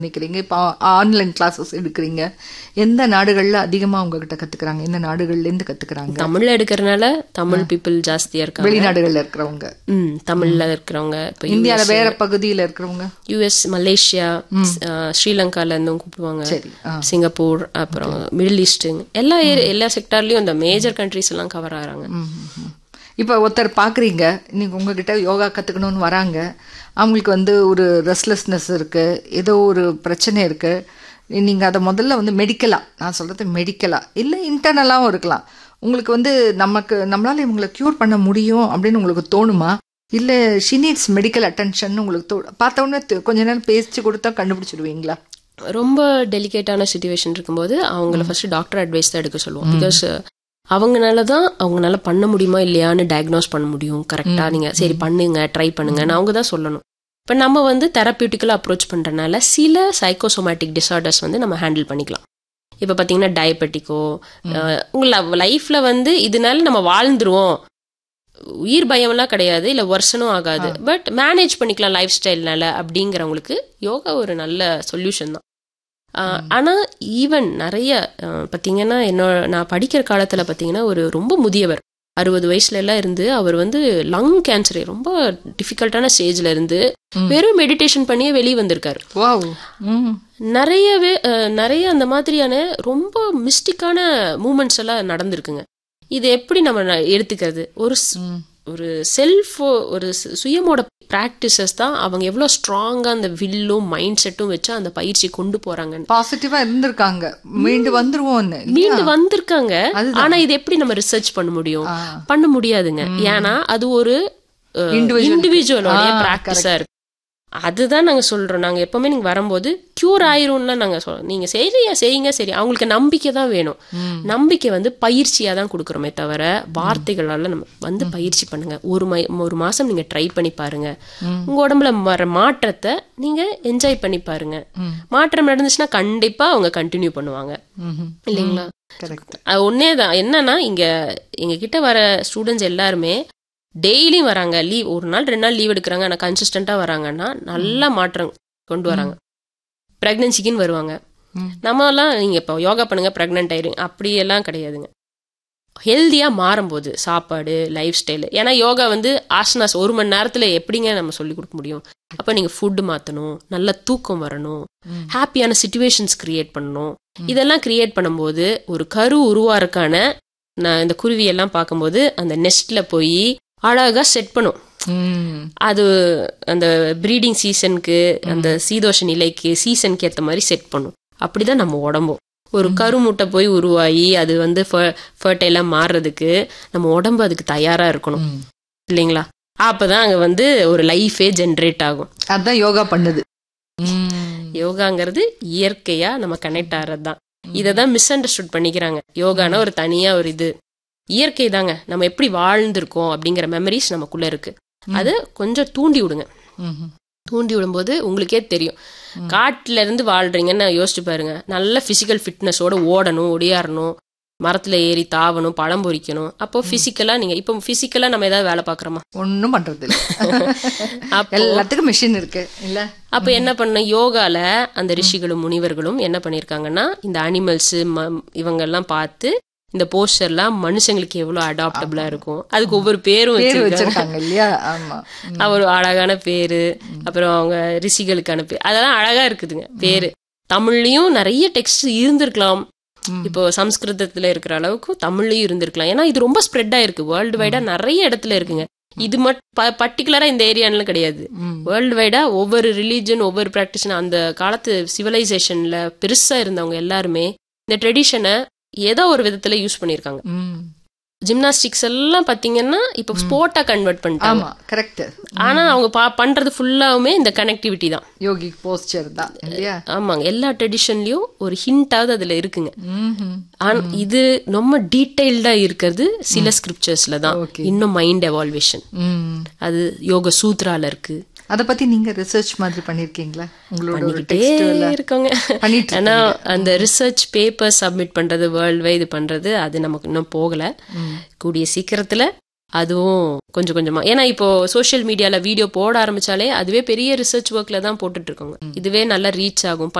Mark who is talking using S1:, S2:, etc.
S1: நினைக்கிறீங்க இப்போ online classes எடுக்கிறீங்க எந்த நாடுகள்ல அதிகமா உங்ககிட்ட கத்துக்கிறாங்க எந்த நாடுகள்ல இருந்து கத்துக்கிறாங்க
S2: தமிழ்ல எடுக்கிறனால தமிழ் பீப்புள் ஜாஸ்தியா இருக்காங்க
S1: வெளிநாடுகள்ல இருக்கிறவங்க
S2: ம் தமிழ்ல இருக்கிறவங்க இப்போ
S1: இந்தியால வேற பகுதியில இருக்கிறவங்க
S2: யூஎஸ் மலேசியா அஹ், ஸ்ரீலங்கால இருந்தும் கூப்பிடுவாங்க
S1: சரி ஆ.
S2: சிங்கப்பூர் அப்புறம் மிடில் ஈஸ்ட் எல்லா ஏரி- எல்லா செக்டார்லயும் இந்த மேஜர் கண்ட்ரிஸ் எல்லாம் கவர் ஆகுறாங்க
S1: ம், ம், ம். இப்ப ஒருத்தர் பாக்குறீங்க நீங்க உங்ககிட்ட யோகா கத்துக்கணும்னு வராங்க அவங்களுக்கு வந்து ஒரு ரெஸ்ட்லெஸ்னஸ் இருக்கு ஏதோ ஒரு பிரச்சனை இருக்கு நீங்க அதை முதல்ல வந்து மெடிக்கலா நான் சொல்றது மெடிக்கலா இல்ல இன்டர்னலாவும் இருக்கலாம் உங்களுக்கு வந்து நமக்கு நம்மளால இவங்களை கியூர் பண்ண முடியும் அப்படின்னு உங்களுக்கு தோணுமா இல்ல ஷி நீட்ஸ் மெடிக்கல் அட்டென்ஷன் உங்களுக்கு தோ பார்த்த உடனே தெ- கொஞ்ச நேரம் பேசி கொடுத்தா கண்டுபிடிச்சிடுவீங்களா
S2: ரொம்ப டெலிகேட்டான சுச்சுவேஷன் இருக்கும்போது அவங்கள ஃபர்ஸ்ட் டாக்டர் அட்வைஸ் தான் எடுக்க சொல்லுவோம் பிகாஸ் அவங்கனால தான் அவங்கனால பண்ண முடியுமா இல்லையான்னு டயக்னோஸ் பண்ண முடியும் கரெக்டா நீங்க சரி பண்ணுங்க ட்ரை பண்ணுங்கன்னு அவங்க தான் சொல்லணும் இப்போ நம்ம வந்து தெரப்பியூட்டிக்கலாக அப்ரோச் பண்றதுனால சில சைக்கோசோமேட்டிக் டிசார்டர்ஸ் வந்து நம்ம ஹேண்டில் பண்ணிக்கலாம் இப்போ பார்த்தீங்கன்னா டயபெட்டிக்கோ உங்க லைஃப்ல வந்து இதனால நம்ம வாழ்ந்துருவோம் உயிர் பயம்லாம் கிடையாது இல்லை வருஷனும் ஆகாது பட் மேனேஜ் பண்ணிக்கலாம் லைஃப் ஸ்டைல்னால அப்படிங்கிறவங்களுக்கு யோகா ஒரு நல்ல சொல்யூஷன் தான் ஆஹ் ஆனா ஈவன் நிறைய ஆஹ் பாத்தீங்கன்னா என்னோட நான் படிக்கிற காலத்துல பாத்தீங்கன்னா ஒரு ரொம்ப முதியவர் அறுபது வயசுல எல்லாம் இருந்து அவர் வந்து லங் கேன்சர் ரொம்ப டிஃபிகல்ட்டான ஸ்டேஜ்ல இருந்து வெறும் மெடிடேஷன் பண்ணியே வெளியே வந்திருக்காரு
S1: வாவ் ம்
S2: நிறையவே அஹ், நிறைய அந்த மாதிரியான ரொம்ப மிஸ்டிக்கான மூமெண்ட்ஸ் எல்லாம் நடந்திருக்குங்க இது எப்படி நம்ம ந- எடுத்துக்கிறது ஒரு ஸ்-
S1: ம்.
S2: ஒரு செல்ஃப் ஒரு சு- சுயமோட ப்ராக்டிசஸ் தான் அவங்க எவ்வளவு ஸ்ட்ராங்கா அந்த வில்லும் மைண்ட் செட்டும் வச்சு அந்த பயிற்சி கொண்டு போறாங்கன்னு
S1: பாசிட்டிவா இருந்திருக்காங்க மீண்டு வந்துருவோம்னு
S2: மீண்டு வந்திருக்காங்க
S1: அதுதான்.
S2: ஆனா இது எப்படி நம்ம ரிசர்ச் பண்ண முடியும்
S1: ஆ.
S2: பண்ண முடியாதுங்க ஏன்னா அது ஒரு
S1: Individual.
S2: இண்டிவிஜுவலோடைய
S1: ஆ,
S2: பிராக்டிஸா இருக்கு அதுதான் நாங்க சொல்றோம் நாங்க எப்பவுமே நீங்க வரும்போது கியூர் ஆயிரும்லாம் நாங்க சொல்றோம் நீங்க சரியா செய்யுங்க சரி அவங்களுக்கு நம்பிக்கை தான் வேணும் நம்பிக்கை வந்து பயிற்சியா தான் கொடுக்குறோமே தவிர வார்த்தைகளால நம்ம வந்து பயிற்சி பண்ணுங்க ஒரு மை ஒரு மாசம் நீங்க ட்ரை பண்ணி பாருங்க உங்க உடம்புல வர மாற்றத்தை நீங்க என்ஜாய் பண்ணி பாருங்க மாற்றம் நடந்துச்சுன்னா கண்டிப்பா அவங்க கண்டினியூ பண்ணுவாங்க இல்லைங்களா
S1: கரெக்ட்
S2: அது ஒன்னே தான் என்னன்னா இங்க எங்க கிட்ட வர ஸ்டூடெண்ட்ஸ் எல்லாருமே டெய்லியும் வராங்க லீவ் ஒரு நாள் ரெண்டு நாள் லீவ் எடுக்கிறாங்க ஆனா கன்சிஸ்டண்டா வராங்கன்னா நல்ல மாற்றம் கொண்டு வராங்க பிரெக்னன்சிக்குன்னு வருவாங்க
S1: ம்.
S2: நம்ம எல்லாம் நீங்க இப்போ யோகா பண்ணுங்க பிரெக்னென்ட் ஆயிருங்க அப்படியெல்லாம் கிடையாதுங்க ஹெல்தியா மாறும்போது சாப்பாடு லைஃப் ஸ்டைல் ஏன்னா யோகா வந்து ஆசனாஸ் ஒரு மணி நேரத்துல எப்படிங்க நம்ம சொல்லி கொடுக்க முடியும் அப்ப நீங்க ஃபுட் மாத்தணும் நல்ல தூக்கம் வரணும் ஹாப்பியான சுச்சுவேஷன்ஸ் கிரியேட் பண்ணணும் இதெல்லாம் கிரியேட் பண்ணும்போது ஒரு கரு உருவாருக்கான நான் இந்த குருவி எல்லாம் பார்க்கும்போது அந்த நெஸ்ட்ல போய் அழகா செட் பண்ணும்
S1: ம்
S2: அது அந்த ப்ரீடிங் சீசனுக்கு அந்த சீதோஷ நிலைக்கு சீசனுக்கு ஏத்த மாதிரி செட் பண்ணும் அப்படிதான் நம்ம உடம்பும் ஒரு கருமுட்டை போய் உருவாகி அது வந்து ஃபர்டைலா மாறுறதுக்கு நம்ம உடம்பு அதுக்கு தயாரா இருக்கணும்
S1: ம்.
S2: இல்லைங்களா அப்பதான் அங்க வந்து ஒரு லைஃபே ஜென்ரேட் ஆகும்
S1: அதான் யோகா பண்ணுது ம்.
S2: யோகாங்கிறது இயற்கையா நம்ம கனெக்ட் ஆகிறது தான் இதை தான் மிஸ் அண்டர்ஸ்டுட் பண்ணிக்கிறாங்க யோகானா ஒரு தனியா ஒரு இது இயற்கை தாங்க நம்ம எப்படி வாழ்ந்திருக்கோம் அப்படிங்கிற மெமரிஸ் நமக்குள்ள இருக்கு அது கொஞ்சம் தூண்டி விடுங்க
S1: ம்ஹும்.
S2: தூண்டி விடும்போது உங்களுக்கே தெரியும் காட்டுல இருந்து வாழ்றீங்கன்னு யோசிச்சு பாருங்க நல்ல பிசிக்கல் ஃபிட்னஸோட ஓடணும் ஒடியாரணும் மரத்துல ஏறி தாவணும் பழம் பொறிக்கணும் அப்போ பிசிக்கலா நீங்க இப்போ பிசிக்கலா நம்ம ஏதாவது வேலை பாக்குறோமா
S1: ஒண்ணும் பண்றது இல்ல
S2: அப்போ
S1: எல்லாத்துக்கும் மிஷின் இருக்கு இல்ல
S2: அப்ப என்ன பண்ண யோகால அந்த ரிஷிகளும் முனிவர்களும் என்ன பண்ணிருக்காங்கன்னா இந்த அனிமல்ஸ் இவங்க எல்லாம் பார்த்து இந்த போஸ்டர்லாம் மனுஷங்களுக்கு எவ்வளவு அடாப்டபிளா இருக்கும் அதுக்கு ஒவ்வொரு பேரும்
S1: பேர்
S2: வச்சிருக்காங்க
S1: வச்சிருக்காங்க இல்லையா ஆமா
S2: ஒரு அழகான பேரு அப்புறம் அவங்க ரிஷிகளுக்கான பேர் அதெல்லாம் அழகா இருக்குதுங்க பேரு தமிழ்லயும் நிறைய டெக்ஸ்ட் இருந்திருக்கலாம் இப்போ சம்ஸ்கிருதத்துல இருக்கிற அளவுக்கு தமிழ்லயும் இருந்திருக்கலாம் ஏன்னா இது ரொம்ப ஸ்ப்ரெட் ஆயிருக்கு வேர்ல்டு வைடா நிறைய இடத்துல இருக்குங்க இது மட்டும் பர்டிகுலரா இந்த ஏரியான்னு கிடையாது
S1: ம்.
S2: வேர்ல்டு வைடா ஒவ்வொரு ரிலீஜன் ஒவ்வொரு ப்ராக்டிஷன் அந்த காலத்து சிவிலைசேஷன்ல பெருசா இருந்தவங்க எல்லாருமே இந்த ட்ரெடிஷனை ஏதோ ஒரு விதத்துல யூஸ் பண்ணிருக்காங்க
S1: ம்.
S2: ஜிம்னாஸ்டிக்ஸ் எல்லாம் பாத்தீங்கன்னா இப்போ ஸ்போர்ட்டா கன்வெர்ட் பண்ணிட்டாங்க
S1: ஆமா கரெக்ட்
S2: ஆனா அவங்க பா- பண்றது ஃபுல்லாவுமே இந்த கனெக்டிவிட்டி தான்
S1: யோகி போஸ்டர் தான் இல்லையா
S2: ஆமாங்க எல்லா ட்ரெடிஷன்லயும் ஒரு ஹிண்டாவது அதுல இருக்குங்க
S1: ம்ஹும்.
S2: ஆனா இது ரொம்ப டீடைல்டா இருக்கிறது சில ஸ்கிரிப்சர்ஸ்ல தான்
S1: Okay.
S2: இன்னும் மைண்ட் எவால்வேஷன்
S1: ம்.
S2: அது யோக சூத்ரால இருக்கு
S1: அத பத்தி நீங்க ரிசர்ச் மாதிரி பண்ணிருக்கீங்களா உங்களோட ஒரு
S2: பண்ணிக்கிட்டே
S1: டெக்ஸ்ட் எல்லாம்
S2: இருக்கோங்க
S1: பண்ணிட்டு
S2: ஆனா அந்த ரிசர்ச் பேப்பர் சப்மிட் பண்றது வேர்ல்டு வைடு பண்றது அது நமக்கு இன்னும் போகல கூடிய சீக்கிரத்துல அதுவும் கொஞ்சம் கொஞ்சமா ஏன்னா இப்போ சோஷியல் மீடியால வீடியோ போட ஆரம்பிச்சாலே அதுவே பெரிய ரிசர்ச் ஒர்க்ல தான் போட்டுட்டு இருக்கோங்க இதுவே நல்லா ரீச் ஆகும்